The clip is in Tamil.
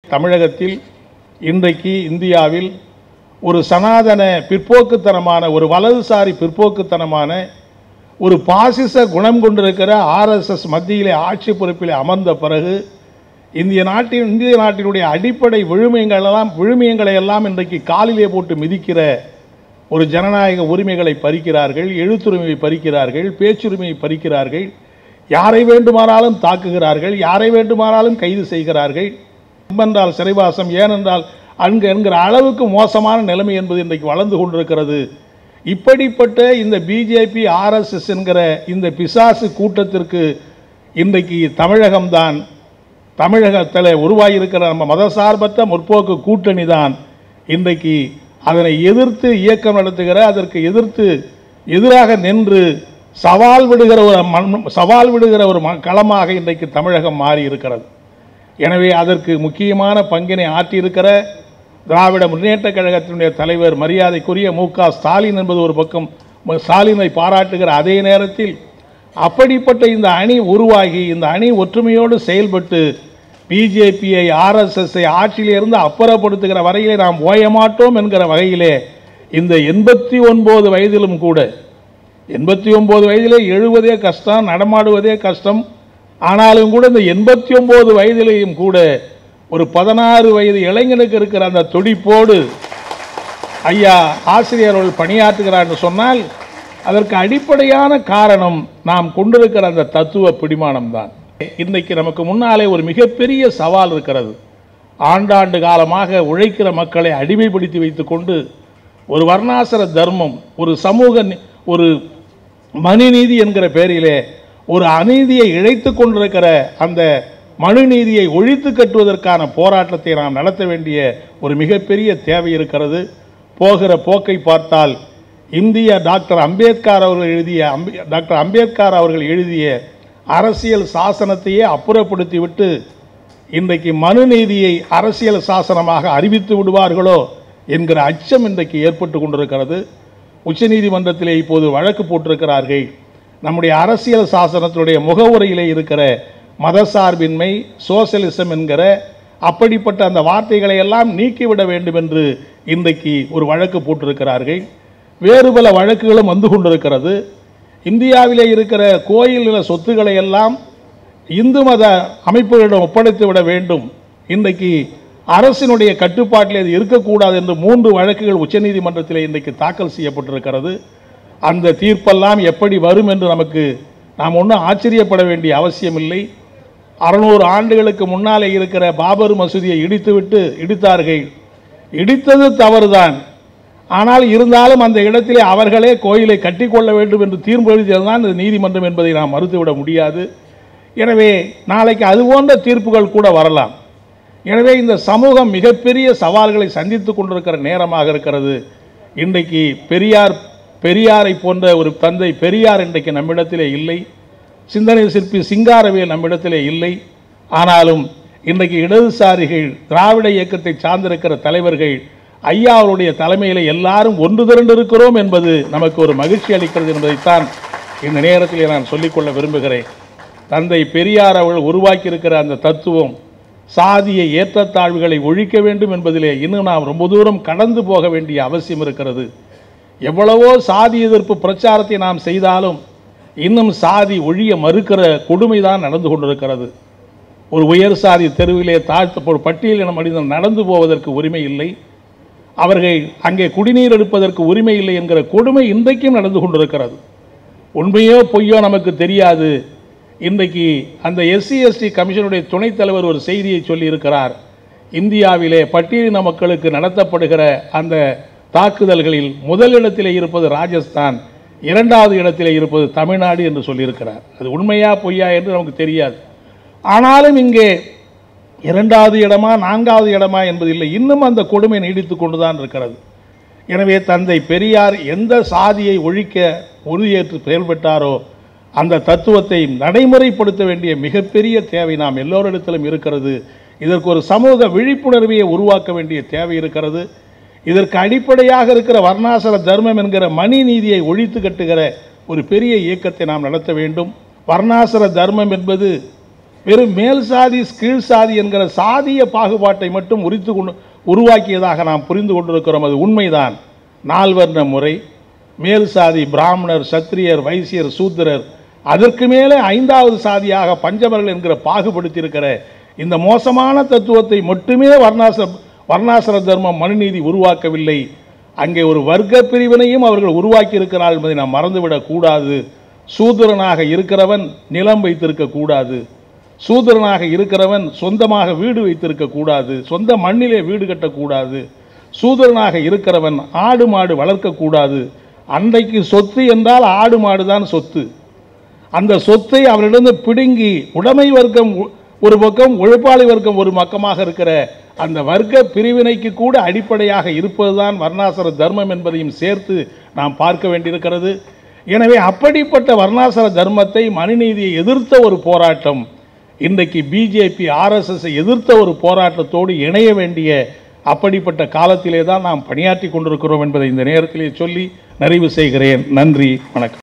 தமிழகத்தில் இன்றைக்கு இந்தியாவில் ஒரு சனாதன பிற்போக்குத்தனமான ஒரு வலதுசாரி பிற்போக்குத்தனமான ஒரு பாசிச குணம் கொண்டிருக்கிற ஆர்எஸ்எஸ் மத்தியிலே ஆட்சி பொறுப்பிலே அமர்ந்த பிறகு இந்திய நாட்டின் இந்திய நாட்டினுடைய அடிப்படை விழுமியங்களெல்லாம் விழுமியங்களை எல்லாம் இன்றைக்கு காலிலே போட்டு மிதிக்கிற ஒரு ஜனநாயக உரிமைகளை பறிக்கிறார்கள் எழுத்துரிமையை பறிக்கிறார்கள் பேச்சுரிமையை பறிக்கிறார்கள் யாரை வேண்டுமானாலும் தாக்குகிறார்கள் யாரை வேண்டுமானாலும் கைது செய்கிறார்கள் என்றால் சிறைவாசம் ஏனென்றால் அங்கு என்கிற அளவுக்கு மோசமான நிலைமை என்பது இன்றைக்கு வளர்ந்து கொண்டிருக்கிறது இப்படிப்பட்ட இந்த பிஜேபி ஆர்எஸ்எஸ் என்கிற இந்த பிசாசு கூட்டத்திற்கு இன்றைக்கு தமிழகம்தான் தமிழகத்தில் உருவாகியிருக்கிற நம்ம மதசார்பற்ற முற்போக்கு கூட்டணி தான் இன்றைக்கு அதனை எதிர்த்து இயக்கம் நடத்துகிற அதற்கு எதிர்த்து எதிராக நின்று சவால் விடுகிற ஒரு மண் சவால் விடுகிற ஒரு ம- களமாக இன்றைக்கு தமிழகம் மாறி இருக்கிறது எனவே அதற்கு முக்கியமான பங்கினை ஆற்றியிருக்கிற திராவிட முன்னேற்றக் கழகத்தினுடைய தலைவர் மரியாதைக்குரிய மு க ஸ்டாலின் என்பது ஒரு பக்கம் ம- ஸ்டாலினை பாராட்டுகிற அதே நேரத்தில் அப்படிப்பட்ட இந்த அணி உருவாகி இந்த அணி ஒற்றுமையோடு செயல்பட்டு பிஜேபியை ஆர்எஸ்எஸ்ஐ ஆட்சியிலிருந்து அப்புறப்படுத்துகிற வரையிலே நாம் ஓய மாட்டோம் என்கிற வகையிலே இந்த எண்பத்தி ஒன்பது வயதிலும் கூட எண்பத்தி ஒன்பது வயதிலே எழுவதே கஷ்டம் நடமாடுவதே கஷ்டம் ஆனாலும் கூட இந்த எண்பத்தி ஒன்பது வயதிலேயும் கூட ஒரு பதினாறு வயது இளைஞனுக்கு இருக்கிற அந்த துடிப்போடு ஐயா ஆசிரியர்கள் பணியாற்றுகிறார் என்று சொன்னால் அதற்கு அடிப்படையான காரணம் நாம் கொண்டிருக்கிற அந்த தத்துவ பிடிமானம் தான் இன்றைக்கு நமக்கு முன்னாலே ஒரு மிகப்பெரிய சவால் இருக்கிறது ஆண்டாண்டு காலமாக உழைக்கிற மக்களை அடிமைப்படுத்தி வைத்துக்கொண்டு ஒரு வர்ணாசிர தர்மம் ஒரு சமூக நி- ஒரு மனுநீதி என்கிற பெயரிலே ஒரு அநீதியை இழைத்து கொண்டிருக்கிற அந்த மனுநீதியை ஒழித்து கட்டுவதற்கான போராட்டத்தை நாம் நடத்த வேண்டிய ஒரு மிகப்பெரிய தேவை இருக்கிறது போகிற போக்கை பார்த்தால் இந்திய டாக்டர் அம்பேத்கர் அவர்கள் எழுதிய அம்பே டாக்டர் அம்பேத்கர் அவர்கள் எழுதிய அரசியல் சாசனத்தையே அப்புறப்படுத்திவிட்டு இன்றைக்கு மனுநீதியை அரசியல் சாசனமாக அறிவித்து விடுவார்களோ என்கிற அச்சம் இன்றைக்கு ஏற்பட்டு கொண்டிருக்கிறது உச்சநீதிமன்றத்திலே இப்போது வழக்கு போட்டிருக்கிறார்கள் நம்முடைய அரசியல் சாசனத்தினுடைய முகவுரையிலே இருக்கிற மதசார்பின்மை சோசலிசம் என்கிற அப்படிப்பட்ட அந்த வார்த்தைகளை எல்லாம் நீக்கிவிட வேண்டும் என்று இன்றைக்கு ஒரு வழக்கு போட்டிருக்கிறார்கள் வேறு பல வழக்குகளும் வந்து கொண்டிருக்கிறது இந்தியாவிலே இருக்கிற கோயில் நில சொத்துக்களை எல்லாம் இந்து மத அமைப்புகளிடம் ஒப்படைத்து விட வேண்டும் இன்றைக்கு அரசினுடைய கட்டுப்பாட்டில் இது இருக்கக்கூடாது என்று மூன்று வழக்குகள் உச்சநீதிமன்றத்தில் இன்றைக்கு தாக்கல் செய்யப்பட்டிருக்கிறது அந்த தீர்ப்பெல்லாம் எப்படி வரும் என்று நமக்கு நாம் ஒன்றும் ஆச்சரியப்பட வேண்டிய அவசியமில்லை அறுநூறு ஆண்டுகளுக்கு முன்னாலே இருக்கிற பாபர் மசூதியை இடித்துவிட்டு இடித்தார்கள் இடித்தது தவறுதான் ஆனால் இருந்தாலும் அந்த இடத்திலே அவர்களே கோயிலை கட்டிக்கொள்ள வேண்டும் என்று தீர்ப்பு எழுதியதுதான் இந்த நீதிமன்றம் என்பதை நாம் மறுத்துவிட முடியாது எனவே நாளைக்கு அது போன்ற தீர்ப்புகள் கூட வரலாம் எனவே இந்த சமூகம் மிகப்பெரிய சவால்களை சந்தித்து கொண்டிருக்கிற நேரமாக இருக்கிறது இன்றைக்கு பெரியார் பெரியாரை போன்ற ஒரு தந்தை பெரியார் இன்றைக்கு நம்மிடத்திலே இல்லை சிந்தனை சிற்பி சிங்காரவேல் நம்மிடத்திலே இல்லை ஆனாலும் இன்றைக்கு இடதுசாரிகள் திராவிட இயக்கத்தை சார்ந்திருக்கிற தலைவர்கள் ஐயா அவருடைய தலைமையில் எல்லாரும் ஒன்று திரண்டு இருக்கிறோம் என்பது நமக்கு ஒரு மகிழ்ச்சி அளிக்கிறது என்பதைத்தான் இந்த நேரத்திலே நான் சொல்லிக்கொள்ள விரும்புகிறேன் தந்தை பெரியார் அவர்கள் உருவாக்கியிருக்கிற அந்த தத்துவம் சாதிய ஏற்றத்தாழ்வுகளை ஒழிக்க வேண்டும் என்பதிலே இன்னும் நாம் ரொம்ப தூரம் கடந்து போக வேண்டிய அவசியம் இருக்கிறது எவ்வளவோ சாதி எதிர்ப்பு பிரச்சாரத்தை நாம் செய்தாலும் இன்னும் சாதி ஒழிய மறுக்கிற கொடுமைதான் நடந்து கொண்டிருக்கிறது ஒரு உயர் சாதி தெருவிலே தாழ்த்த ஒரு பட்டியலின மனிதன் நடந்து போவதற்கு உரிமை இல்லை அவர்கள் அங்கே குடிநீர் எடுப்பதற்கு உரிமை இல்லை என்கிற கொடுமை இன்றைக்கும் நடந்து கொண்டிருக்கிறது உண்மையோ பொய்யோ நமக்கு தெரியாது இன்றைக்கு அந்த எஸ்சி எஸ்டி கமிஷனுடைய துணைத் தலைவர் ஒரு செய்தியை சொல்லியிருக்கிறார் இந்தியாவிலே பட்டியலின மக்களுக்கு நடத்தப்படுகிற அந்த தாக்குதல்களில் முதல் இடத்திலே இருப்பது ராஜஸ்தான் இரண்டாவது இடத்திலே இருப்பது தமிழ்நாடு என்று சொல்லியிருக்கிறார் அது உண்மையா பொய்யா என்று நமக்கு தெரியாது ஆனாலும் இங்கே இரண்டாவது இடமா நான்காவது இடமா என்பதில்லை இன்னும் அந்த கொடுமை நீடித்து கொண்டுதான் இருக்கிறது எனவே தந்தை பெரியார் எந்த சாதியை ஒழிக்க உறுதியேற்று செயல்பட்டாரோ அந்த தத்துவத்தை நடைமுறைப்படுத்த வேண்டிய மிகப்பெரிய தேவை நாம் எல்லோரிடத்திலும் இருக்கிறது இதற்கு ஒரு சமூக விழிப்புணர்வையை உருவாக்க வேண்டிய தேவை இருக்கிறது இதற்கு அடிப்படையாக இருக்கிற வர்ணாசிர தர்மம் என்கிற மணி நீதியை ஒழித்து கட்டுகிற ஒரு பெரிய இயக்கத்தை நாம் நடத்த வேண்டும் வர்ணாசிர தர்மம் என்பது வெறும் மேல் சாதி கீழ் சாதி என்கிற சாதிய பாகுபாட்டை மட்டும் உரித்து கொண்டு உருவாக்கியதாக நாம் புரிந்து கொண்டிருக்கிறோம் அது உண்மைதான் நால்வர்ண முறை மேல் சாதி பிராமணர் சத்திரியர் வைசியர் சூத்திரர் அதற்கு மேலே ஐந்தாவது சாதியாக பஞ்சமர்கள் என்கிற பாகுபடுத்தியிருக்கிற இந்த மோசமான தத்துவத்தை மட்டுமே வர்ணாச வர்ணாசிர தர்மம் மனுநீதி உருவாக்கவில்லை அங்கே ஒரு வர்க்க பிரிவினையும் அவர்கள் உருவாக்கி இருக்கிறார்கள் என்பதை நாம் மறந்துவிடக் கூடாது சூத்திரனாக இருக்கிறவன் நிலம் வைத்திருக்க கூடாது சூத்திரனாக இருக்கிறவன் சொந்தமாக வீடு வைத்திருக்க கூடாது சொந்த மண்ணிலே வீடு கட்டக்கூடாது சூத்திரனாக இருக்கிறவன் ஆடு மாடு வளர்க்கக்கூடாது அன்றைக்கு சொத்து என்றால் ஆடு மாடு தான் சொத்து அந்த சொத்தை அவரிடந்து பிடுங்கி உடைமை வர்க்கம் ஒ- ஒரு பக்கம் உழைப்பாளி வர்க்கம் ஒரு பக்கமாக இருக்கிற அந்த வர்க்க பிரிவினைக்கு கூட அடிப்படையாக இருப்பதுதான் வர்ணாசிர தர்மம் என்பதையும் சேர்த்து நாம் பார்க்க வேண்டியிருக்கிறது எனவே அப்படிப்பட்ட வர்ணாசிர தர்மத்தை மனுநீதியை எதிர்த்த ஒரு போராட்டம் இன்றைக்கு பிஜேபி ஆர்எஸ்எஸ் எதிர்த்த ஒரு போராட்டத்தோடு இணைய வேண்டிய அப்படிப்பட்ட காலத்திலே தான் நாம் பணியாற்றி கொண்டிருக்கிறோம் என்பதை இந்த நேரத்திலே சொல்லி நிறைவு செய்கிறேன் நன்றி வணக்கம்